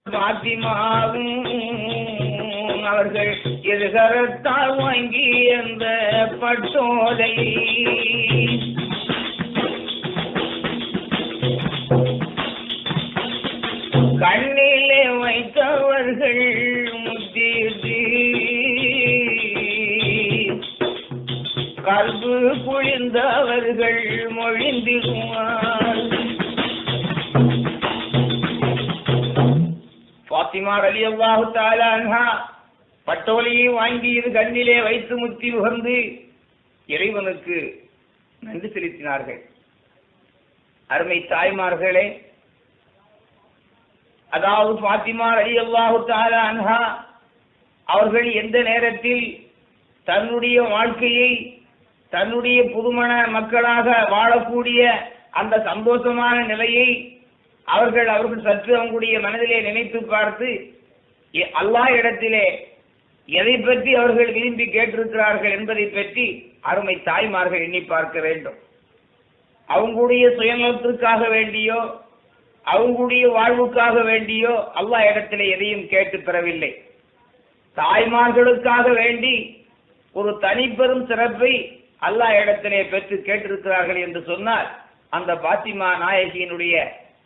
பாத்திமாவும் அவர்கள் எதிர்கரத்தால் வாங்கி அந்த பட்டோலை கண்ணிலே வைத்தவர்கள் முத்தியது கல்பு குளிர்ந்தவர்கள் மொழிந்திருவார் பாத்திமா அலி அல்லாஹு தாலான்ஹா பட்டோலையை வாங்கி இது கண்ணிலே வைத்து முத்தி உகந்து இறைவனுக்கு நன்றி செலுத்தினார்கள் அருமை தாய்மார்களே அதாவது பாத்திமா அலி அல்லாஹு தாலான்ஹா அவர்கள் எந்த நேரத்தில் தன்னுடைய வாழ்க்கையை தன்னுடைய புதுமண மக்களாக வாழக்கூடிய அந்த சந்தோஷமான நிலையை அவர்கள் அவர்கள் சற்று அவங்களுடைய மனதிலே நினைத்து பார்த்து எ- அல்லாஹ் இடத்திலே எதை பற்றி அவர்கள் விரும்பி கேட்டிருக்கிறார்கள் என்பதை பற்றி அருமை தாய்மார்கள் எண்ணி பார்க்க வேண்டும் அவங்களுடைய சுயநலத்திற்காக வேண்டியோ அவங்களுடைய வாழ்வுக்காக வேண்டியோ அல்லாஹ் இடத்திலே எதையும் கேட்டு பெறவில்லை தாய்மார்களுக்காக வேண்டி ஒரு தனிப்பெரும் சிறப்பை அல்லாஹ் இடத்திலே பெற்று கேட்டிருக்கிறார்கள் என்று சொன்னால் அந்த பாத்திமா நாயகியினுடைய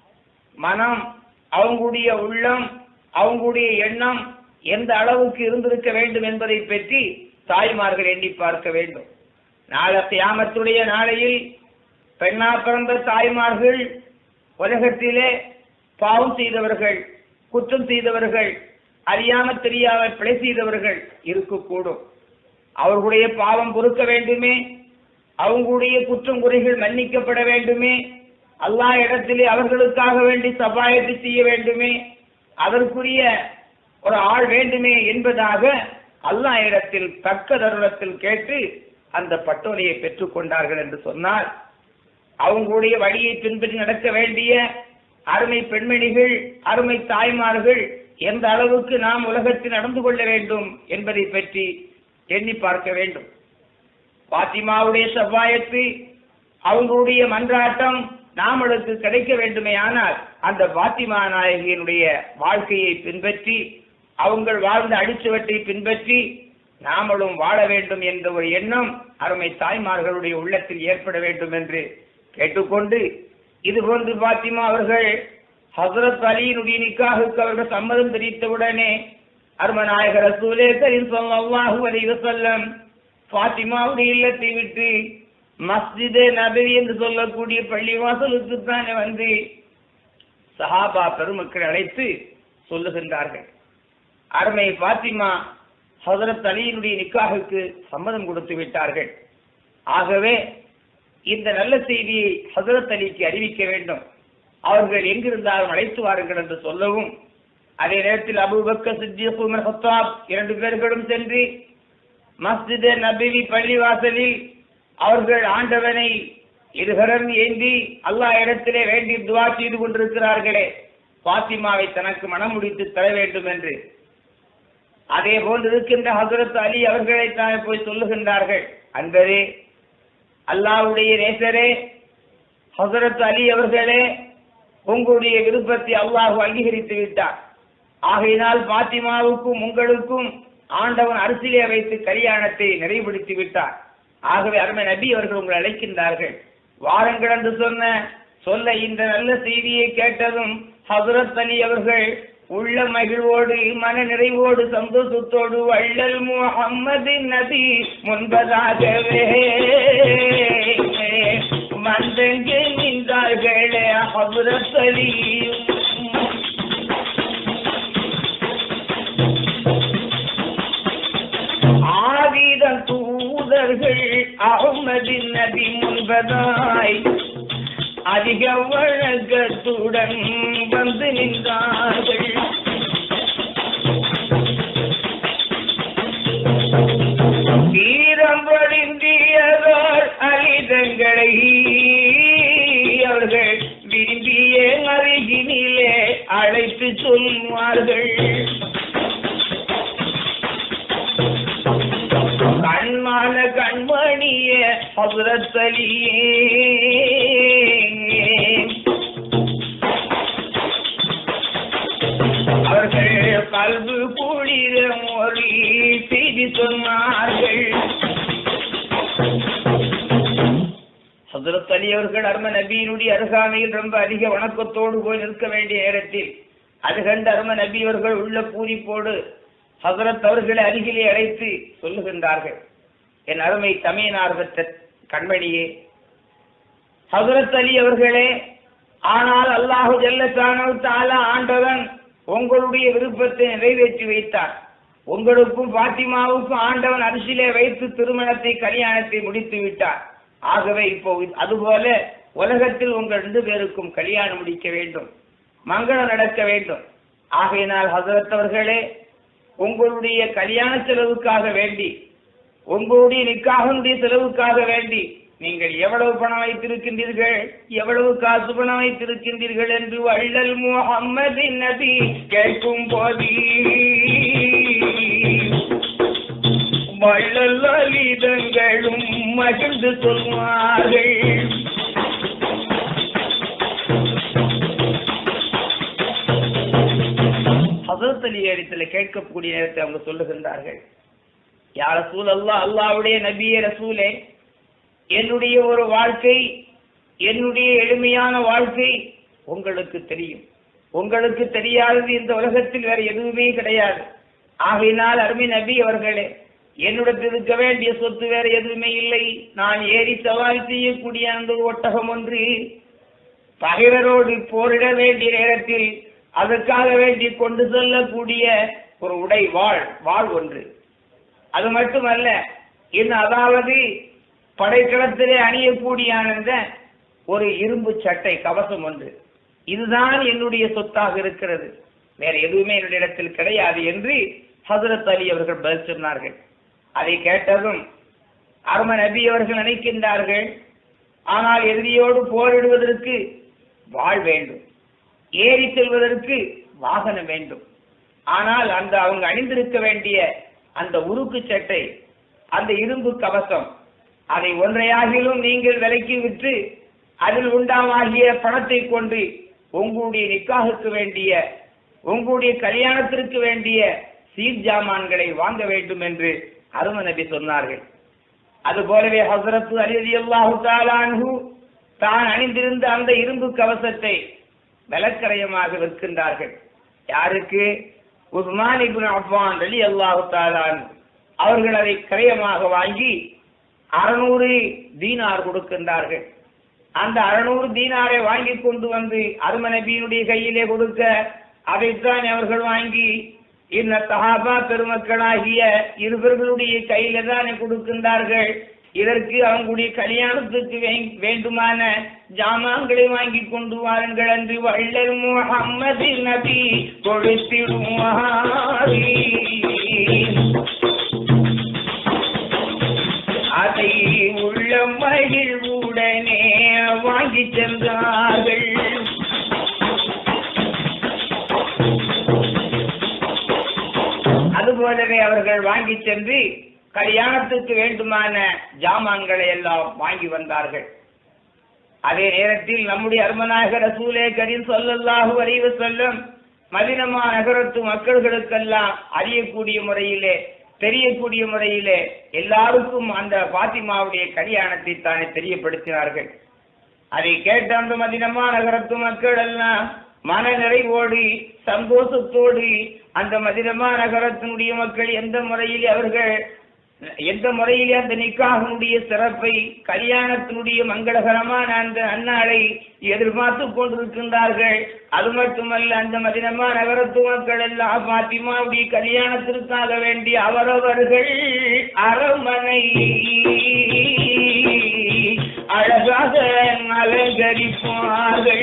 மனம் அவங்களுடைய உள்ளம் அவங்களுடைய எண்ணம் எந்த அளவுக்கு இருந்திருக்க வேண்டும் என்பதை பற்றி தாய்மார்கள் எண்ணி பார்க்க வேண்டும் நாளை கியாமத்துடைய நாளையில் பெண்ணா பிறந்த தாய்மார்கள் உலகத்திலே பாவம் செய்தவர்கள் குற்றம் செய்தவர்கள் அறியாம தெரியாம பிழை செய்தவர்கள் இருக்கக்கூடும் அவர்களுடைய பாவம் பொறுக்க வேண்டுமே அவங்களுடைய குற்றம் குறைகள் மன்னிக்கப்பட வேண்டுமே அல்லாஹ் இடத்திலே அவர்களுக்காக வேண்டி சபாயத்தை செய்ய வேண்டுமே அதற்குரிய ஒரு ஆள் வேண்டுமே என்பதாக அல்லாஹ் இடத்தில் தக்க தருணத்தில் கேட்டு அந்த பட்டோலையை பெற்றுக் கொண்டார்கள் என்று சொன்னால் அவங்களுடைய வழியை பின்பற்றி நடக்க வேண்டிய அருமை பெண்மணிகள் அருமை தாய்மார்கள் எந்த அளவுக்கு நாம் உலகத்தில் நடந்து கொள்ள வேண்டும் என்பதை பற்றி எண்ணி பார்க்க வேண்டும் பாத்திமாவுடைய செவ்வாயத்து அவங்களுடைய மன்றாட்டம் நாமளுக்கு கிடைக்க வேண்டுமே ஆனால் அந்த பாத்திமா நாயகியினுடைய வாழ்க்கையை பின்பற்றி அவங்கள் வாழ்ந்த அடிச்சுவட்டை பின்பற்றி நாமளும் வாழ வேண்டும் என்ற ஒரு எண்ணம் அருமை தாய்மார்களுடைய உள்ளத்தில் ஏற்பட வேண்டும் என்று கேட்டுக்கொண்டு இது போன்று பாத்திமா அவர்கள் ஹசரத் அலியினுடைய நிக்காகுக்கு அவர்கள் சம்மதம் தெரிவித்தவுடனே அருமநாயகர் ரசூலே கரீம் ஸல்லல்லாஹு அலைஹி வஸல்லம் ஃபாத்திமாவுடைய இல்லத்தை விட்டு மஸ்ஜிதே நபவி என்று சொல்லக்கூடிய பள்ளிவாசலுக்கு தானே வந்து சஹாபா பெருமக்கள் அழைத்து சொல்லுகின்றார்கள் அருமை ஃபாத்திமா ஹசரத் அலியினுடைய நிக்காகுக்கு சம்மதம் கொடுத்து விட்டார்கள் ஆகவே இந்த நல்ல செய்தியை ஹசரத் அலிக்கு அறிவிக்க வேண்டும் அவர்கள் எங்கிருந்தாலும் அழைத்து வாருங்கள் என்று சொல்லவும் அதே நேரத்தில் அபூபக்கர் சித்திக் உமர் ஹத்தாப் இரண்டு பேர்களும் சென்று மஸ்ஜித் நபிவி பள்ளிவாசலில் அவர்கள் ஆண்டவனை இருகரம் ஏந்தி அல்லாஹ் இடத்திலே வேண்டி துவா செய்து கொண்டிருக்கிறார்களே பாத்திமாவை தனக்கு மனம் முடித்து தர வேண்டும் என்று அதே போன்று இருக்கின்ற ஹசரத் அலி அவர்களை தான் போய் சொல்லுகின்றார்கள் அன்பரே அல்லாஹ்வுடைய நேசரே ஹசரத் அலி அவர்களே உங்களுடைய விருப்பத்தை அல்லாஹ் அங்கீகரித்து விட்டார் ஆகையினால் பாத்திமாவுக்கும் உங்களுக்கும் ஆண்டவன் அரசியலே வைத்து கல்யாணத்தை நிறைவுபடுத்தி விட்டார் ஆகவே அருமை நபி அவர்கள் உங்களை அழைக்கின்றார்கள் வாருங்கள் என்று சொன்ன சொல்ல இந்த நல்ல செய்தியை கேட்டதும் ஹசரத் அலி அவர்கள் உள்ள மகிழ்வோடு மன நிறைவோடு சந்தோஷத்தோடு வள்ளல் முகம்மது நபி முன்பதாகவே வந்தெங்கே நின்றார்களே ஹசரத் அலியும் ஆவித தூதர்கள் அகமதின் நபி முன்பதாய் அதிக வழக்கத்துடன் வந்து நின்றார்கள் வீரம் வடிந்தியதால் அலிதங்களை அவர்கள் விரும்பிய அருகினிலே அழைத்து சொல்வார்கள் கண்மான கண்மணிய ஹசரத்தலியே அவர் கல்வு குளிர மொழி செய்தி சொன்னார்கள் ஹசரத் அலி அவர்கள் அரும நபியினுடைய அருகாமையில் ரொம்ப அதிக வணக்கத்தோடு போய் நிற்க வேண்டிய நேரத்தில் அது கண்டு அரும நபி அவர்கள் உள்ள பூரிப்போடு ஹசரத் அவர்களை அருகிலே அழைத்து சொல்லுகின்றார்கள் என் அருமை தமையனார் பெற்ற கண்மணியே ஹசரத் அலி அவர்களே ஆனால் அல்லாஹு ஜல்லசானு தாலா ஆண்டவன் உங்களுடைய விருப்பத்தை நிறைவேற்றி வைத்தார் உங்களுக்கும் பாத்திமாவுக்கும் ஆண்டவன் அரிசிலே வைத்து திருமணத்தை கல்யாணத்தை முடித்து விட்டார் ஆகவே இப்போ அதுபோல உலகத்தில் உங்கள் ரெண்டு பேருக்கும் கல்யாணம் முடிக்க வேண்டும் மங்களம் நடக்க வேண்டும் ஆகையினால் ஹசரத் அவர்களே உங்களுடைய கல்யாண செலவுக்காக வேண்டி உங்களுடைய நிக்காகனுடைய செலவுக்காக வேண்டி நீங்கள் எவ்வளவு பணம் வைத்திருக்கின்றீர்கள் எவ்வளவு காசு பணம் வைத்திருக்கின்றீர்கள் என்று வள்ளல் முகம்மது நபி கேட்கும் போது வள்ளல் அலிதங்களும் மகிழ்ந்து சொல்வார்கள் ஹசரத் அலி இடத்துல கேட்கக்கூடிய நேரத்தை அவங்க சொல்லுகின்றார்கள் யார் ரசூல் அல்லா அல்லாவுடைய நபியே ரசூலே என்னுடைய ஒரு வாழ்க்கை என்னுடைய எளிமையான வாழ்க்கை உங்களுக்கு தெரியும் உங்களுக்கு தெரியாதது இந்த உலகத்தில் வேற எதுவுமே கிடையாது ஆகையினால் அருமை நபி அவர்களே என்னிடத்தில் இருக்க வேண்டிய சொத்து வேற எதுவுமே இல்லை நான் ஏறி சவால் செய்யக்கூடிய அந்த ஒட்டகம் ஒன்று பகைவரோடு போரிட வேண்டிய நேரத்தில் அதற்காக வேண்டி கொண்டு செல்லக்கூடிய ஒரு உடை வாழ் வாழ் ஒன்று அது மட்டுமல்ல இன்னும் அதாவது படைக்களத்திலே அணியக்கூடிய அந்த ஒரு இரும்பு சட்டை கவசம் ஒன்று இதுதான் என்னுடைய சொத்தாக இருக்கிறது வேற எதுவுமே என்னுடைய இடத்தில் கிடையாது என்று ஹசரத் அலி அவர்கள் பதில் சொன்னார்கள் அதை கேட்டதும் அரும நபி அவர்கள் நினைக்கின்றார்கள் ஆனால் எதிரியோடு போரிடுவதற்கு வாழ் வேண்டும் ஏறி செல்வதற்கு வாகனம் வேண்டும் ஆனால் அந்த அவங்க அணிந்திருக்க வேண்டிய அந்த உருக்கு சட்டை அந்த இரும்பு கவசம் அதை ஒன்றையாகிலும் நீங்கள் விலைக்கு விற்று அதில் உண்டாமாகிய பணத்தை கொண்டு உங்களுடைய நிக்காகுக்கு வேண்டிய உங்களுடைய கல்யாணத்திற்கு வேண்டிய சீர் ஜாமான்களை வாங்க வேண்டும் என்று அரும நபி சொன்னார்கள் அது போலவே ஹசரத்து அலி அல்லாஹு தாலான்ஹு தான் அணிந்திருந்த அந்த இரும்பு கவசத்தை விலக்கரையமாக விற்கின்றார்கள் யாருக்கு உஸ்மான் இப்னு அஃபான் அலி அல்லாஹு தாலான் அவர்கள் அதை கிரயமாக வாங்கி அறுநூறு தீனார் கொடுக்கின்றார்கள் அந்த அறுநூறு தீனாரை வாங்கி கொண்டு வந்து அரும நபியினுடைய கையிலே கொடுக்க அதைத்தான் அவர்கள் வாங்கி இந்த சஹாபா பெருமக்களாகிய இருவர்களுடைய கையில தானே கொடுக்கின்றார்கள் இதற்கு அவங்களுடைய கல்யாணத்துக்கு வே- வேண்டுமான ஜாமான்களை வாங்கி கொண்டு வாருங்கள் என்று வள்ளல் முகம்மது நபி கொடுத்திடுவாரி அதை உள்ள மகிழ்வுடனே வாங்கி சென்றார்கள் அதுபோலவே அவர்கள் வாங்கி சென்று கல்யாணத்துக்கு வேண்டுமான ஜாமான்களை எல்லாம் வாங்கி வந்தார்கள் அதே நேரத்தில் நம்முடைய அருமநாயகர் ரசூலே கரீம் ஸல்லல்லாஹு அலைஹி வஸல்லம் மதினமா நகரத்து மக்கள்களுக்கெல்லாம் அறியக்கூடிய முறையிலே தெரியக்கூடிய முறையிலே எல்லாருக்கும் அந்த பாத்திமாவுடைய கல்யாணத்தை தானே தெரியப்படுத்தினார்கள் அதை கேட்ட அந்த மதினமா நகரத்து மக்கள் எல்லாம் மன நிறைவோடு சந்தோஷத்தோடு அந்த மதினமா நகரத்தினுடைய மக்கள் எந்த முறையில் அவர்கள் எந்த முறையிலே அந்த நிக்காகனுடைய சிறப்பை கல்யாணத்தினுடைய மங்களகரமான அந்த அந்நாளை எதிர்பார்த்து கொண்டிருக்கின்றார்கள் அது மட்டுமல்ல அந்த மதினமா நகரத்து மக்கள் எல்லாம் பாத்திமாவுடைய கல்யாணத்திற்காக வேண்டி அவரவர்கள் அரமனை அழகாக அலங்கரிப்பார்கள்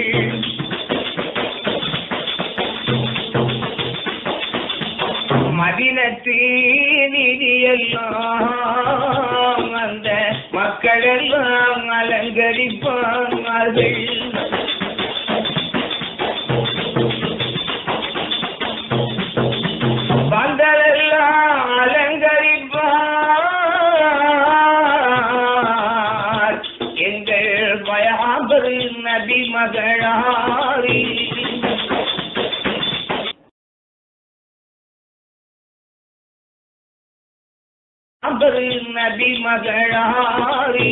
மதினத்து நிதியெல்லாம் அந்த மக்களெல்லாம் அலங்கரிப்பார்கள் பந்தலெல்லாம் அலங்கரிப்பார் எங்கள் பயாபர் நபி மகளாரி அவர் நபி மகளாரி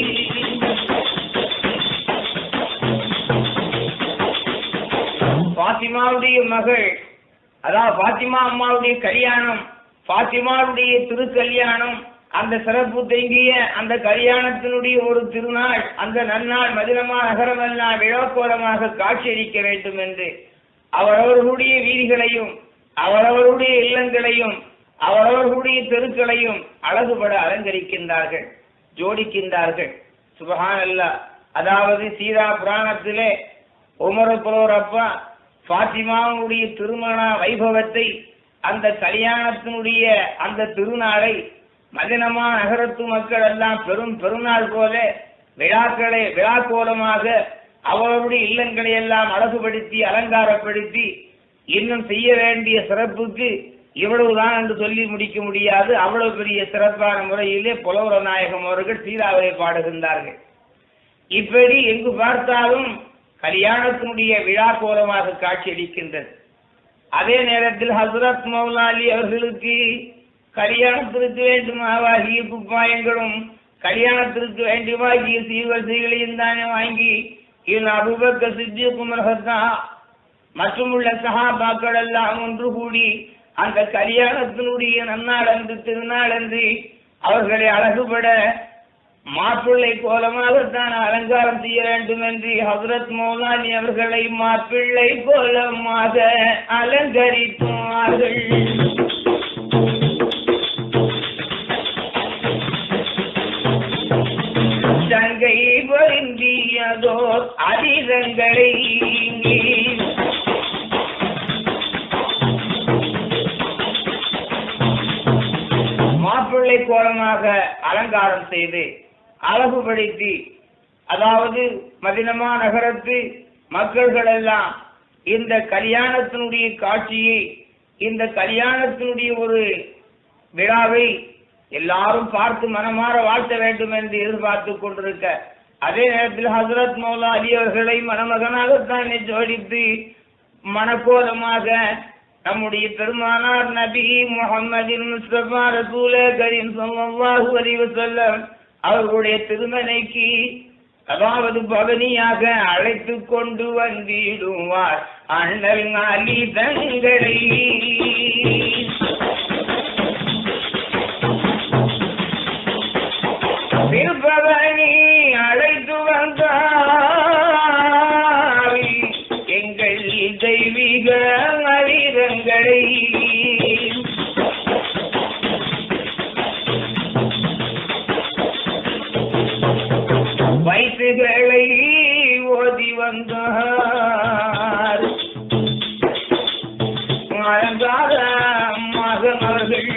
பாத்திமாவுடைய மகள் அதாவது பாத்திமா அம்மாவுடைய கல்யாணம் பாத்திமாவுடைய திருக்கல்யாணம் அந்த சிறப்பு தங்கிய அந்த கல்யாணத்தினுடைய ஒரு திருநாள் அந்த நன்னாள் மதினமா நகரமெல்லாம் விழாக்கோலமாக காட்சியளிக்க வேண்டும் என்று அவரவர்களுடைய வீதிகளையும் அவரவர்களுடைய இல்லங்களையும் அவரவர்களுடைய தெருக்களையும் அழகுபட அலங்கரிக்கின்றார்கள் ஜோடிக்கின்றார்கள் சுபஹான் அல்லா அதாவது சீதா புராணத்திலே உமர புரோரப்பா பாத்திமாவுடைய திருமண வைபவத்தை அந்த கல்யாணத்தினுடைய அந்த திருநாளை மதினமா நகரத்து மக்கள் எல்லாம் பெரும் பெருநாள் போல விழாக்களை விழாக்கோலமாக அவர்களுடைய இல்லங்களை எல்லாம் அழகுபடுத்தி அலங்காரப்படுத்தி இன்னும் செய்ய வேண்டிய சிறப்புக்கு இவ்வளவுதான் என்று சொல்லி முடிக்க முடியாது அவ்வளவு பெரிய சிறப்பான முறையிலே புலவர நாயகம் அவர்கள் சீதாவை பாடுகின்றார்கள் இப்படி எங்கு பார்த்தாலும் கல்யாணத்தினுடைய விழா கோலமாக காட்சியளிக்கின்றது அதே நேரத்தில் ஹசரத் மௌலாலி அவர்களுக்கு கல்யாணத்திற்கு வேண்டுமாவாகிய குப்பாயங்களும் கல்யாணத்திற்கு வேண்டுமாகிய சீர்வரிசைகளையும் தானே வாங்கி இவன் அபுபக்க சித்திய குமரகத்தா மற்றும் உள்ள சகாபாக்கள் எல்லாம் ஒன்று கூடி அந்த கல்யாணத்தினுடைய நன்னாள் அன்று திருநாள் அன்று அவர்களை அழகுபட மாப்பிள்ளை கோலமாகத்தான் அலங்காரம் செய்ய வேண்டும் என்று ஹசரத் மௌலானி அவர்களை மாப்பிள்ளை கோலமாக அலங்கரித்தார்கள் தங்கை பொருந்தியதோர் அதிரங்களை மாப்பிள்ளை கோலமாக அலங்காரம் செய்து அழகுபடுத்தி அதாவது மதினமா நகரத்து மக்கள்கள் எல்லாம் இந்த கல்யாணத்தினுடைய காட்சியை இந்த கல்யாணத்தினுடைய ஒரு விழாவை எல்லாரும் பார்த்து மனமாற வாழ்த்த வேண்டும் என்று எதிர்பார்த்து கொண்டிருக்க அதே நேரத்தில் ஹசரத் மௌலா அலி அவர்களை மணமகனாகத்தான் ஜோடித்து மனக்கோலமாக நம்முடைய பெருமானார் நபி முகமதின் முஸ்தபா ரசூல கரீம் ஸல்லல்லாஹு அலைஹி வஸல்லம் அவர்களுடைய திருமணைக்கு அதாவது பவனியாக அழைத்து கொண்டு வந்திடுவார் அண்ணல் அலி தங்களை திருப்பவனி அழைத்து வந்தார் எங்கள் தெய்வீக மனிதங்களை வயிற்றுகளை ஓதி வந்தார் அழகாத மகன் அவர்கள்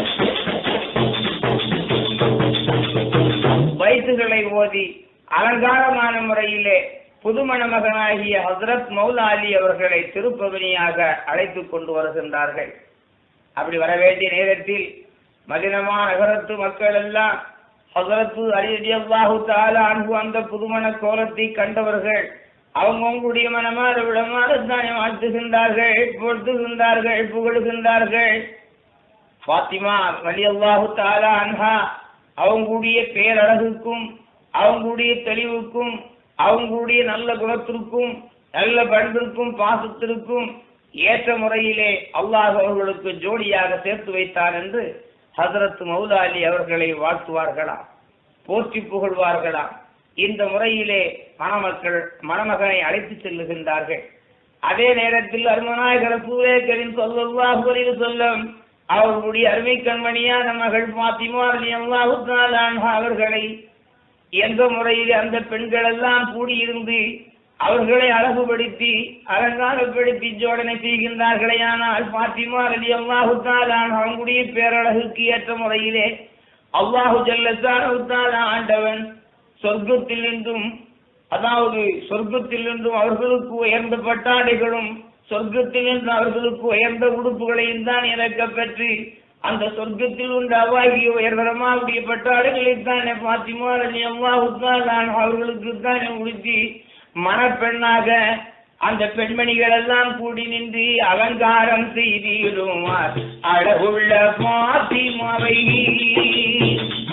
வயசுகளை ஓதி அலங்காரமான முறையிலே புதுமண மகனாகிய ஹசரத் மௌலா அலி அவர்களை திருப்பவனியாக அழைத்து கொண்டு வருகின்றார்கள் அப்படி வர வேண்டிய நேரத்தில் மதினமா நகரத்து மக்கள் எல்லாம் ஹசரத்து அலி அலி அல்லாஹு தாலா அன்பு அந்த புதுமண கோலத்தை கண்டவர்கள் அவங்கவுங்களுடைய மனமாற விடமாற தானே வாழ்த்துகின்றார்கள் பொருத்துகின்றார்கள் புகழுகின்றார்கள் ஃபாத்திமா அலி அல்லாஹு தாலா அன்ஹா அவங்களுடைய பேரழகுக்கும் அவங்களுடைய தெளிவுக்கும் அவங்களுடைய நல்ல குணத்திற்கும் நல்ல பண்பிற்கும் பாசத்திற்கும் ஏற்ற முறையிலே அல்லாஹ் அவர்களுக்கு ஜோடியாக சேர்த்து வைத்தார் என்று ஹசரத் மௌலா அலி அவர்களை வாழ்த்துவார்களாம் போற்றி புகழ்வார்களாம் இந்த முறையிலே மணமக்கள் மணமகனை அழைத்து செல்லுகின்றார்கள் அதே நேரத்தில் அருமநாயகர் சூரேக்கரின் சொல்லல்லாஹு அலைஹி சொல்லும் அவர்களுடைய அருமை கண்மணியான மகள் பாத்திமா ரலியல்லாஹு தஆலா அன்ஹா அவர்களை எந்த முறையில் அந்த பெண்கள் எல்லாம் கூடியிருந்து அவர்களை அழகுபடுத்தி அலங்காரப்படுத்தி ஜோடனை செய்கின்றார்களே ஆனால் பாத்திமா ரலியல்லாஹு தஆலா அன்ஹா அவங்களுடைய பேரழகுக்கு ஏற்ற முறையிலே அல்லாஹு ஜல்லஷானஹு தஆலா ஆண்டவன் சொர்க்கத்தில் நின்றும் அதாவது சொர்க்கத்தில் நின்றும் அவர்களுக்கு உயர்ந்த பட்டாடைகளும் சொர்க்கத்தில் நின்று அவர்களுக்கு உயர்ந்த உடுப்புகளையும் தான் இறக்கப் பெற்று அந்த சொர்க்கத்தில் உண்டு அவாகிய உயர்தரமாவுடைய பட்டாடைகளைத்தானே பாத்திமா அலி அல்லாஹுத்தான் அவர்களுக்கு தானே உடுத்தி மணப்பெண்ணாக அந்த பெண்மணிகள் எல்லாம் கூடி நின்று அலங்காரம் செய்திடுவார் அழகுள்ள பாத்திமாவை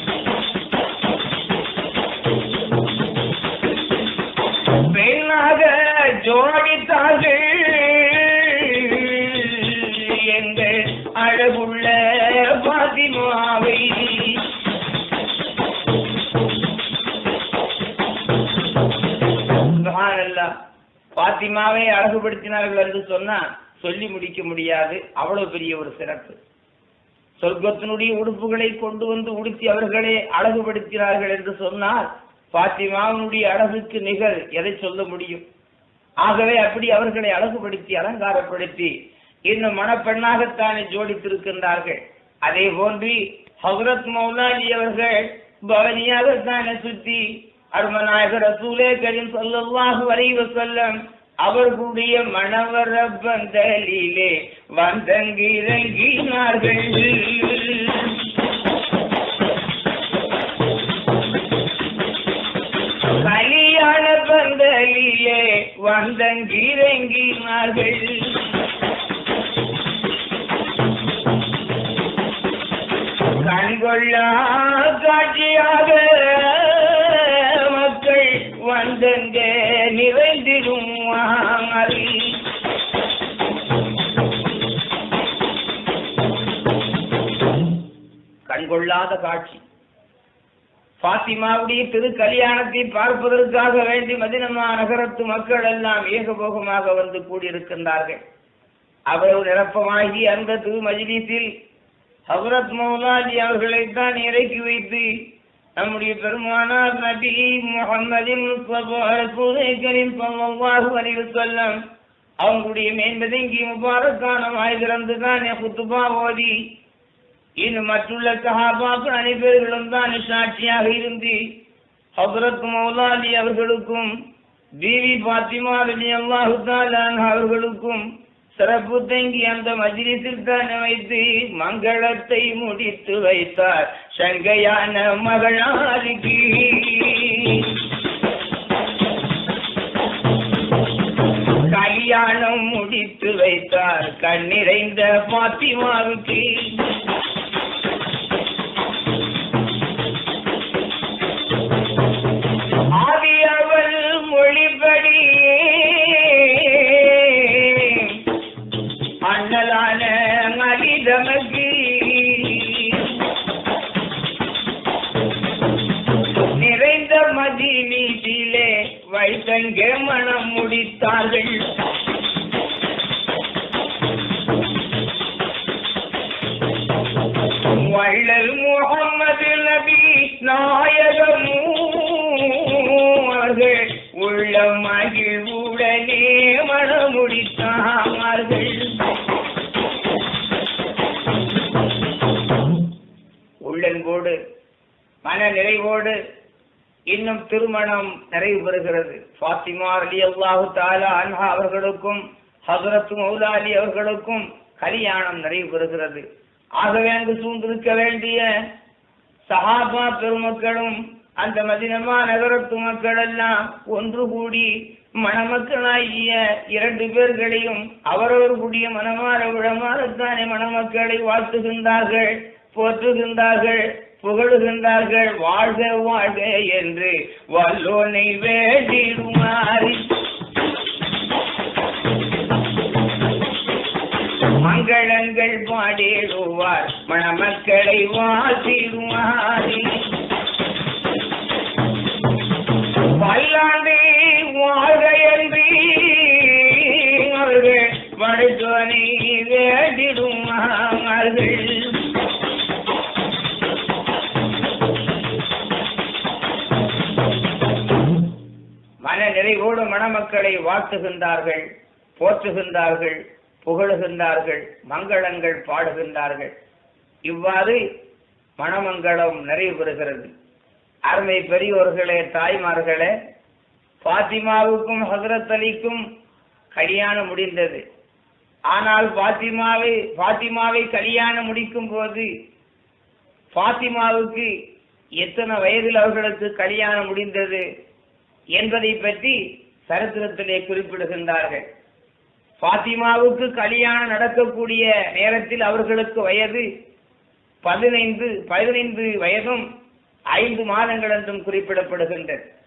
ஜோடித்தார்கள் எங்கள் அழகுள்ள பாத்திமாவை சுப்ஹானல்லாஹ். பாத்திமாவை அழகுபடுத்தினார்கள் என்று சொன்னா சொல்லி முடிக்க முடியாது அவ்வளவு பெரிய ஒரு சிறப்பு சொர்க்கத்தினுடைய உடுப்புகளை கொண்டு வந்து உடுத்தி அவர்களே அழகுபடுத்தினார்கள் என்று சொன்னால் பாத்திமாவினுடைய அழகுக்கு நிகர் எதை சொல்ல முடியும் ஆகவே அப்படி அவர்களை அழகுபடுத்தி அலங்காரப்படுத்தி இன்னும் மணப்பெண்ணாகத்தானே ஜோடித்திருக்கின்றார்கள் அதே போன்று ஹசரத் மௌலாலி அவர்கள் பவனியாகத்தானே சுத்தி அருமநாயகர் ரசூலே கரீம் ஸல்லல்லாஹு அலைஹி வஸல்லம் அவர்களுடைய மணவர பந்தலிலே வந்தங்கிறங்கினார்கள் கலியாண பந்தலிலே வந்தங்கிறங்கினார்கள் கண்கொள்ளா காட்சியாக மக்கள் வந்தங்க நிறைந்திடும் கண்கொள்ளாத காட்சி பாத்திமாவுடைய திரு கல்யாணத்தை பார்ப்பதற்காக வேண்டி மதினமா நகரத்து மக்கள் எல்லாம் ஏகபோகமாக வந்து கூடியிருக்கின்றார்கள் அவ்வளவு நிரப்பமாகி அந்த திரு மஜ்லிஸில் ஹசரத் மௌலாஜி அவர்களைத்தான் இறக்கி வைத்து நம்முடைய பெருமானார் நபி முகமதின் கரீம் ஸல்லல்லாஹு அலைஹி வஸல்லம் அவங்களுடைய மேன்மதங்கி முபாரக்கான வாய் திறந்து தான் குத்துபா ஓதி இன்னும் மற்றுள்ள சஹாபாக்கள் அனைவர்களும் தான் சாட்சியாக இருந்து ஹசரத் மௌலாலி அவர்களுக்கும் பிவி பாத்திமா ரலி அல்லாஹு அவர்களுக்கும் சிறப்பு தங்கி அந்த மஜ்லிஸில் தான் வைத்து மங்களத்தை முடித்து வைத்தார் சங்கையான மகளாருக்கு கல்யாணம் முடித்து வைத்தார் கண்ணிறைந்த பாத்திமாவுக்கு ஆவி அவள் மொழிபடி அண்ணலான மனிதமக்கு நிறைந்த மதி மீதிலே வைத்தங்க மனம் முடித்தார்கள் வள்ளல் முகம்மது நபி நாயகமும் அவர்கள் உள்ள மகிழ்வுடனே மனமுடித்தார்கள் உள்ளன்போடு மன நிறைவோடு இன்னும் திருமணம் நிறைவு பெறுகிறது ஃபாத்திமா அலி அல்லாஹு தாலா அன்ஹா அவர்களுக்கும் ஹசரத் மௌலா அலி அவர்களுக்கும் கல்யாணம் நிறைவு பெறுகிறது ஆகவே அங்கு சூழ்ந்திருக்க வேண்டிய சஹாபா பெருமக்களும் அந்த மதினமா நகரத்து மக்கள் எல்லாம் ஒன்று கூடி மணமக்களாகிய இரண்டு பேர்களையும் அவரவர் கூடிய மனமாற விழமாறத்தானே மணமக்களை வாழ்த்துகின்றார்கள் போற்றுகின்றார்கள் புகழுகின்றார்கள் வாழ்க வாழ்க என்று வல்லோனை வேண்டிடுமாறு மங்களங்கள் பாடிடுவார் மணமக்களை வாழ்த்திடுவார் பல்லாண்டு வாழ்க என்று அவர்கள் படைத்தோனை வேண்டிடுவார்கள் மன நிறைவோடு மணமக்களை வாழ்த்துகின்றார்கள் போற்றுகின்றார்கள் புகழுகின்றார்கள் மங்களங்கள் பாடுகின்றார்கள் இவ்வாறு மணமங்களம் நிறைவு பெறுகிறது அருமை பெரியோர்களே தாய்மார்களே பாத்திமாவுக்கும் ஹசரத் அலிக்கும் கல்யாணம் முடிந்தது ஆனால் பாத்திமாவை பாத்திமாவை கல்யாணம் முடிக்கும் போது பாத்திமாவுக்கு எத்தனை வயதில் அவர்களுக்கு கல்யாணம் முடிந்தது என்பதை பற்றி சரித்திரத்திலே குறிப்பிடுகின்றார்கள் பாத்திமாவுக்கு கல்யாணம் நடக்கக்கூடிய நேரத்தில் அவர்களுக்கு வயது பதினைந்து பதினைந்து வயதும் ஐந்து மாதங்கள் என்றும் குறிப்பிடப்படுகின்றது